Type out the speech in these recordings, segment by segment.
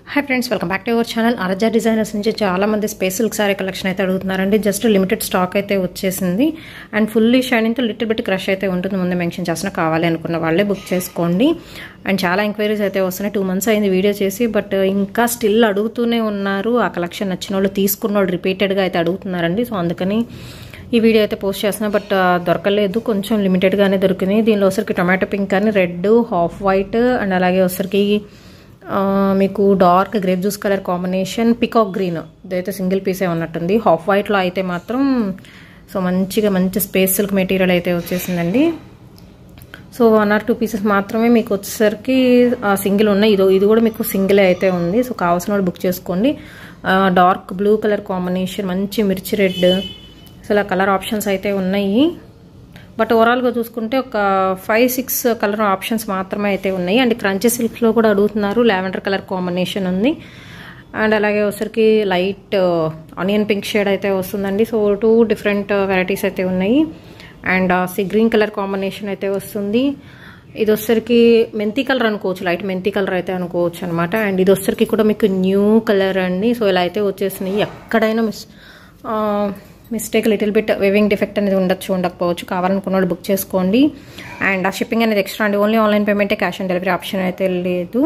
hi friends welcome back to our channel అరజా designers నుంచి చాలా మంది స్పేస్ సిల్క్ సారీ కలెక్షన్ అయితే అడుగుతున్నారండి జస్ట్ లిమిటెడ్ స్టాక్ అయితే వచ్చేసింది అండ్ ఫుల్లీ షైనింగ్తో లిటిల్ బిట్ క్రష్ అయితే ఉంటుంది ముందే మెన్షన్ చేసిన కావాలి అనుకున్న వాళ్ళే బుక్ చేసుకోండి అండ్ చాలా ఎంక్వైరీస్ అయితే వస్తున్నాయి టూ మంత్స్ అయింది వీడియో చేసి బట్ ఇంకా స్టిల్ అడుగుతూనే ఉన్నారు ఆ కలెక్షన్ నచ్చిన వాళ్ళు తీసుకున్న వాళ్ళు రిపీటెడ్గా అయితే అడుగుతున్నారండి సో అందుకని ఈ వీడియో అయితే పోస్ట్ చేస్తున్నా బట్ దొరకలేదు కొంచెం లిమిటెడ్గానే దొరికింది దీనిలో వచ్చరికి టొమాటో పింక్ అని రెడ్ హాఫ్ వైట్ అండ్ అలాగే వచ్చరికి మీకు dark grape juice colour combination peacock green ఇదైతే సింగిల్ పీసే ఉన్నట్టుంది హాఫ్ వైట్లో అయితే మాత్రం సో మంచిగా మంచి స్పేస్ సిల్క్ మెటీరియల్ అయితే వచ్చేసిందండి so one or two pieces మాత్రమే మీకు వచ్చేసరికి సింగిల్ ఉన్నాయి ఇది ఇది కూడా మీకు సింగిల్ అయితే ఉంది సో కావాల్సిన వాళ్ళు బుక్ చేసుకోండి డార్క్ బ్లూ కలర్ కాంబినేషన్ మంచి మిర్చి రెడ్ సో ఇలా కలర్ ఆప్షన్స్ అయితే ఉన్నాయి బట్ ఓవరాల్గా చూసుకుంటే ఒక ఫైవ్ సిక్స్ కలర్ ఆప్షన్స్ మాత్రమే అయితే ఉన్నాయి అండ్ క్రంచీ సిల్క్లో కూడా అడుగుతున్నారు లావెండర్ కలర్ కాంబినేషన్ ఉంది అండ్ అలాగే వచ్చరికి లైట్ ఆనియన్ పింక్ షేడ్ అయితే వస్తుందండి సో టూ డిఫరెంట్ వెరైటీస్ అయితే ఉన్నాయి and sea green colour combination అయితే వస్తుంది ఇది వచ్చరికి మెంతి కలర్ అనుకోవచ్చు లైట్ మెంతి కలర్ అయితే అనుకోవచ్చు అనమాట అండ్ ఇది వచ్చరికి కూడా మీకు న్యూ కలర్ అండి సో ఇలా అయితే వచ్చేసినాయి ఎక్కడైనా miss mistake little bit weaving defect అనేది ఉండొచ్చు ఉండకపోవచ్చు కావాలనుకున్న వాళ్ళు బుక్ చేసుకోండి అండ్ ఆ షిప్పింగ్ అనేది ఎక్స్ట్రా అండి ఓన్లీ ఆన్లైన్ పేమెంటే క్యాష్ ఆన్ డెలివరీ ఆప్షన్ అయితే లేదు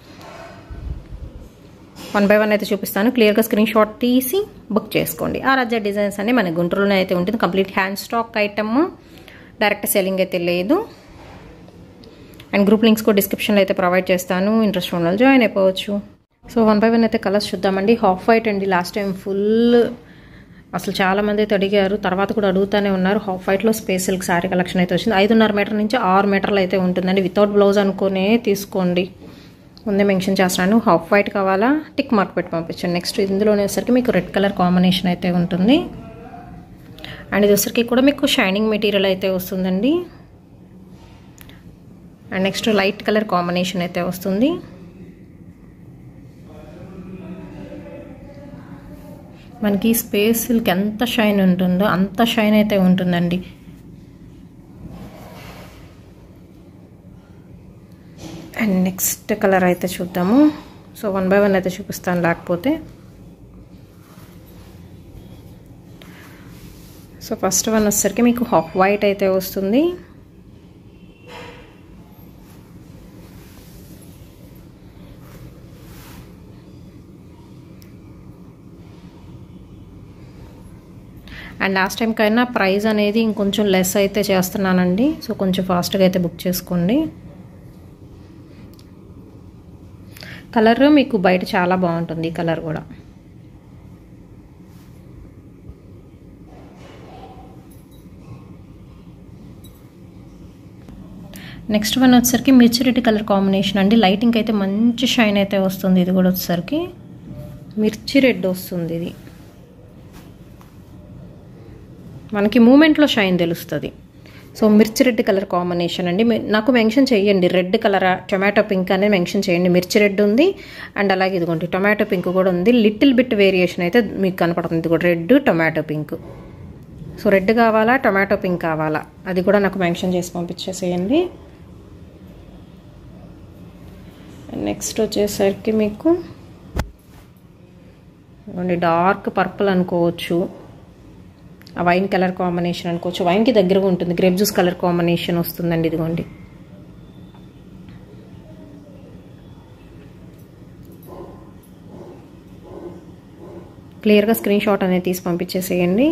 వన్ బై వన్ అయితే చూపిస్తాను క్లియర్గా స్క్రీన్ షాట్ తీసి బుక్ చేసుకోండి ఆ రజ్జా డిజైన్స్ అన్ని మన గుంటూరులోనే అయితే ఉంటుంది complete hand stock item direct selling అయితే లేదు అండ్ గ్రూప్ లింక్స్ కూడా డిస్క్రిప్షన్లో అయితే ప్రొవైడ్ చేస్తాను ఇంట్రెస్ట్ ఉన్న వాళ్ళు జాయిన్ అయిపోవచ్చు సో వన్ బై వన్ అయితే కలర్స్ చూద్దామండి హాఫ్ వైట్ అండి లాస్ట్ టైం ఫుల్ అసలు చాలా మంది అయితే అడిగారు తర్వాత కూడా అడుగుతూనే ఉన్నారు హాఫ్ వైట్లో స్పేస్ సిల్క్ శారీ కలెక్షన్ అయితే వచ్చింది ఐదున్నర మీటర్ నుంచి ఆరు మీటర్లు అయితే ఉంటుందండి వితౌట్ బ్లౌజ్ అనుకునే తీసుకోండి ముందే మెన్షన్ చేస్తున్నాను హాఫ్ వైట్ కావాలా టిక్ మార్క్ పెట్టి పంపించండి నెక్స్ట్ ఇందులోనే వచ్చరికి మీకు రెడ్ కలర్ కాంబినేషన్ అయితే ఉంటుంది అండ్ ఇది వచ్చరికి కూడా మీకు షైనింగ్ మెటీరియల్ అయితే వస్తుందండి and next light colour combination అయితే వస్తుంది మనకి స్పేస్ సిల్క్ ఎంత షైన్ ఉంటుందో అంత షైన్ అయితే ఉంటుందండి అండ్ నెక్స్ట్ కలర్ అయితే చూద్దాము సో వన్ బై వన్ అయితే చూపిస్తాను లేకపోతే సో ఫస్ట్ వన్ వచ్చేసరికి మీకు హాఫ్ వైట్ అయితే వస్తుంది అండ్ లాస్ట్ టైం కైనా ప్రైస్ అనేది ఇంకొంచెం లెస్ అయితే చేస్తున్నానండి సో కొంచెం ఫాస్ట్గా అయితే బుక్ చేసుకోండి కలర్ మీకు బయట చాలా బాగుంటుంది ఈ కలర్ కూడా నెక్స్ట్ వన్ వచ్చేసరికి మిర్చి రెడ్ కలర్ కాంబినేషన్ అండి లైటింగ్ అయితే మంచి షైన్ అయితే వస్తుంది ఇది కూడా వచ్చేసరికి మిర్చి రెడ్ వస్తుంది ఇది మనకి మూమెంట్లో షైన్ తెలుస్తుంది సో మిర్చి రెడ్ కలర్ కాంబినేషన్ అండి నాకు మెన్షన్ చేయండి రెడ్ కలర్ టొమాటో పింక్ అనేది మెన్షన్ చేయండి మిర్చి రెడ్ ఉంది అండ్ అలాగే ఇదిగోండి టొమాటో పింక్ కూడా ఉంది లిటిల్ బిట్ వేరియేషన్ అయితే మీకు కనపడుతుంది ఇది కూడా red tomato pink so red కావాలా టొమాటో పింక్ కావాలా అది కూడా నాకు మెన్షన్ చేసి పంపించేసేయండి నెక్స్ట్ వచ్చేసరికి మీకు డార్క్ పర్పుల్ అనుకోవచ్చు ఆ వైన్ కలర్ కాంబినేషన్ అనుకోవచ్చు వైన్కి దగ్గరగా ఉంటుంది గ్రేప్ జ్యూస్ కలర్ కాంబినేషన్ వస్తుందండి ఇదిగోండి క్లియర్గా స్క్రీన్ షాట్ అనేది తీసి పంపించేసేయండి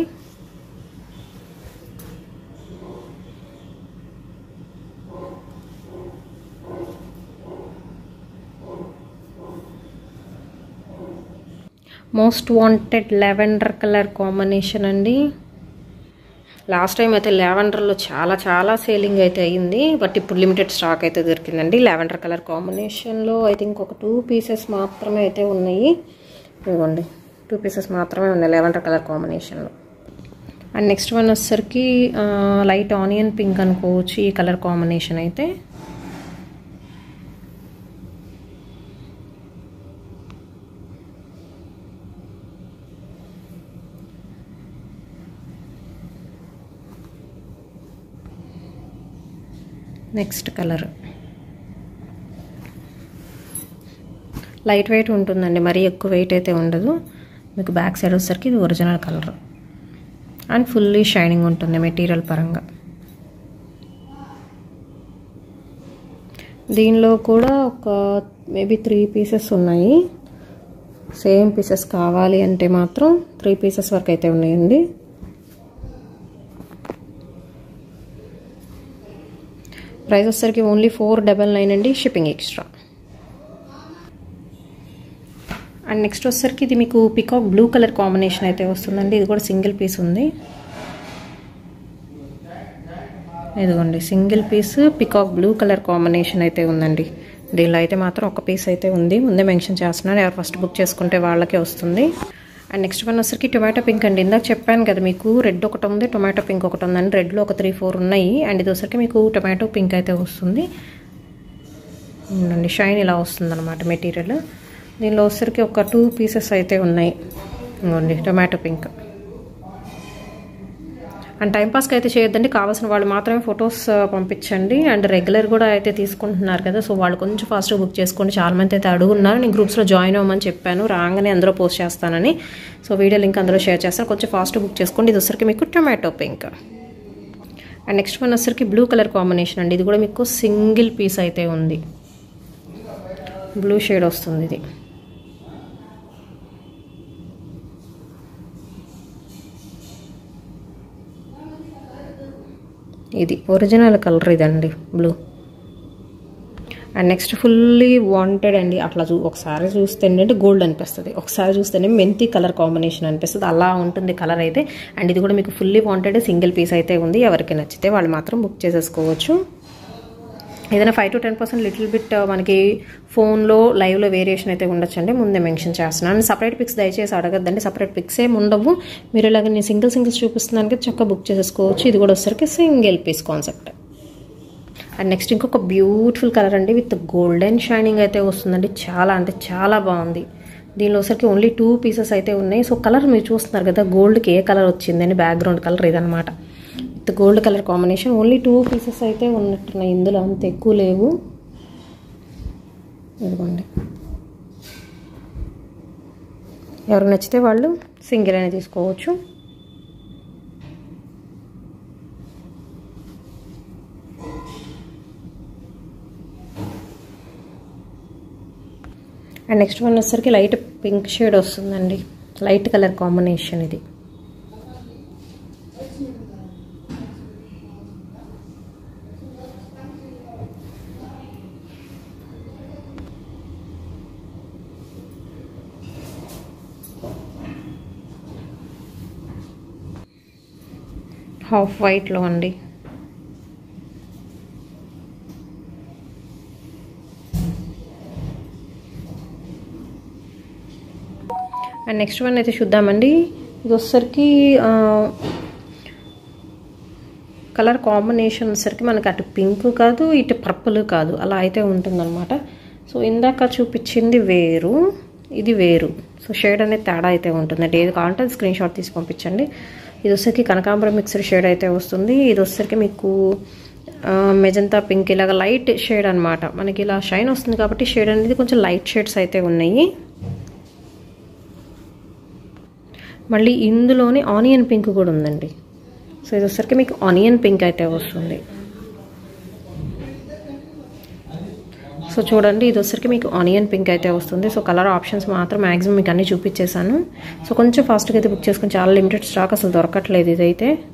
most wanted lavender colour combination అండి లాస్ట్ టైం అయితే లెవెండర్లో చాలా చాలా సేలింగ్ అయితే అయ్యింది బట్ ఇప్పుడు లిమిటెడ్ స్టాక్ అయితే దొరికిందండి లెవెండర్ కలర్ కాంబినేషన్లో ఐ థింక్ ఒక టూ పీసెస్ మాత్రమే అయితే ఉన్నాయి ఇదిగోండి టూ పీసెస్ మాత్రమే ఉన్నాయి లెవెండర్ కలర్ కాంబినేషన్లో అండ్ నెక్స్ట్ వన్ వచ్చేసరికి లైట్ ఆనియన్ పింక్ అనుకోవచ్చు ఈ కలర్ కాంబినేషన్ అయితే నెక్స్ట్ కలర్ లైట్ వెయిట్ ఉంటుందండి మరీ ఎక్కువ వెయిట్ అయితే ఉండదు మీకు బ్యాక్ సైడ్ వచ్చేసరికి ఇది original colour and fully shining ఉంటుంది మెటీరియల్ పరంగా దీనిలో కూడా ఒక మేబీ త్రీ పీసెస్ ఉన్నాయి సేమ్ పీసెస్ కావాలి అంటే మాత్రం త్రీ పీసెస్ వరకు అయితే ఉన్నాయండి ప్రైస్ వచ్చేసరికి ఓన్లీ ఫోర్ డబల్ నైన్ అండి షిప్పింగ్ ఎక్స్ట్రా అండ్ నెక్స్ట్ వచ్చేసరికి ఇది మీకు పికాక్ బ్లూ కలర్ కాంబినేషన్ అయితే వస్తుందండి ఇది కూడా సింగిల్ పీస్ ఉంది ఇదిగోండి single piece peacock blue colour combination అయితే ఉందండి దీనిలో అయితే మాత్రం ఒక పీస్ అయితే ఉంది ముందే మెన్షన్ చేస్తున్నాను ఎవరు ఫస్ట్ బుక్ చేసుకుంటే వాళ్ళకే వస్తుంది అండ్ నెక్స్ట్ వన్ వచ్చరికి టొమాటో పింక్ అండి ఇందాక చెప్పాను కదా మీకు రెడ్ ఒకటి ఉంది టొమాటో పింక్ ఒకటి ఉందండి రెడ్లో ఒక త్రీ ఫోర్ ఉన్నాయి అండ్ ఇది వచ్చరికి మీకు టొమాటో పింక్ అయితే వస్తుంది షైన్ ఇలా వస్తుంది అనమాట మెటీరియల్ దీనిలో వచ్చరికి ఒక టూ పీసెస్ అయితే ఉన్నాయి ఇవ్వండి టొమాటో పింక్ అండ్ టైంపాస్కి అయితే చేయొద్దండి కావాల్సిన వాళ్ళు మాత్రమే ఫొటోస్ పంపించండి అండ్ రెగ్యులర్ కూడా అయితే తీసుకుంటున్నారు కదా సో వాళ్ళు కొంచెం ఫాస్ట్గా బుక్ చేసుకోండి చాలా మంది అయితే అడుగున్నారు నేను గ్రూప్స్లో జాయిన్ అవ్వమని చెప్పాను రాగానే అందులో పోస్ట్ చేస్తానని సో వీడియో లింక్ అందులో షేర్ చేస్తాను కొంచెం ఫాస్ట్ బుక్ చేసుకోండి ఇది వచ్చరికి మీకు tomato pink and next one వచ్చరికి బ్లూ కలర్ కాంబినేషన్ అండి ఇది కూడా మీకు సింగిల్ పీస్ అయితే ఉంది బ్లూ షేడ్ వస్తుంది ఇది ఇది ఒరిజినల్ కలర్ ఇదండి blue and next fully wanted అండి అట్లా చూ ఒకసారి చూస్తే ఏంటంటే గోల్డ్ అనిపిస్తుంది ఒకసారి చూస్తేనే మెంతి కలర్ కాంబినేషన్ అనిపిస్తుంది అలా ఉంటుంది కలర్ అయితే అండ్ ఇది కూడా మీకు ఫుల్లీ వాంటెడ్ సింగిల్ పీస్ అయితే ఉంది ఎవరికి నచ్చితే వాళ్ళు మాత్రం బుక్ చేసేసుకోవచ్చు ఏదైనా five to ten percent little bit మనకి ఫోన్లో లైవ్లో వేరియేషన్ అయితే ఉండొచ్చండి ముందే మెన్షన్ చేస్తున్నాను సపరేట్ పిక్స్ దయచేసి అడగద్దండి సపరేట్ పిక్స్ ఏమి ఉండవు మీరు ఇలాగ నేను సింగిల్ సింగిల్స్ చూపిస్తున్నాను కదా చక్కగా బుక్ చేసేసుకోవచ్చు ఇది కూడా వచ్చరికి single piece concept and next ఇంకొక బ్యూటిఫుల్ కలర్ అండి విత్ గోల్డెన్ షైనింగ్ అయితే వస్తుందండి చాలా అంటే చాలా బాగుంది దీనిలో వచ్చరికి ఓన్లీ టూ పీసెస్ అయితే ఉన్నాయి సో కలర్ మీరు చూస్తున్నారు కదా గోల్డ్కి ఏ కలర్ వచ్చిందని బ్యాక్గ్రౌండ్ కలర్ ఇదనమాట with gold colour combination only two pieces అయితే ఉన్నట్టున్నాయి ఇందులో అంత ఎక్కువ లేవు ఇదిగోండి ఎవరికి నచ్చితే వాళ్ళు సింగిల్ అయినా తీసుకోవచ్చు అండ్ నెక్స్ట్ వన్ వచ్చేసరికి లైట్ పింక్ షేడ్ వస్తుందండి లైట్ కలర్ కాంబినేషన్ ఇది హాఫ్ వైట్లో అండి అండ్ నెక్స్ట్ వన్ అయితే చూద్దామండి ఇది వచ్చేసరికి కలర్ కాంబినేషన్ వచ్చేసరికి మనకి అటు పింక్ కాదు ఇటు పర్పుల్ కాదు అలా అయితే ఉంటుందన్నమాట సో ఇందాక చూపించింది వేరు ఇది వేరు సో షేడ్ అనేది తేడా అయితే ఉంటుందండి ఏది కావాలంటే అది స్క్రీన్ షాట్ తీసి పంపించండి ఇది వచ్చేసరికి కనకాంబరం మిక్సర్ షేడ్ అయితే వస్తుంది ఇది వచ్చేసరికి మీకు మెజంతా పింక్ ఇలాగ లైట్ షేడ్ అనమాట మనకి ఇలా షైన్ వస్తుంది కాబట్టి షేడ్ అనేది కొంచెం లైట్ షేడ్స్ అయితే ఉన్నాయి మళ్ళీ ఇందులోనే ఆనియన్ పింక్ కూడా ఉందండి సో ఇది వచ్చరికి మీకు ఆనియన్ పింక్ అయితే వస్తుంది సో చూడండి ఇది వచ్చరికి మీకు ఆనియన్ పింక్ అయితే వస్తుంది సో కలర్ ఆప్షన్స్ మాత్రం మ్యాక్సిమం మీకు అన్నీ చూపించేశాను సో కొంచెం ఫాస్ట్గా అయితే బుక్ చేసుకుని చాలా లిమిటెడ్ స్టాక్ అసలు దొరకట్లేదు ఇదైతే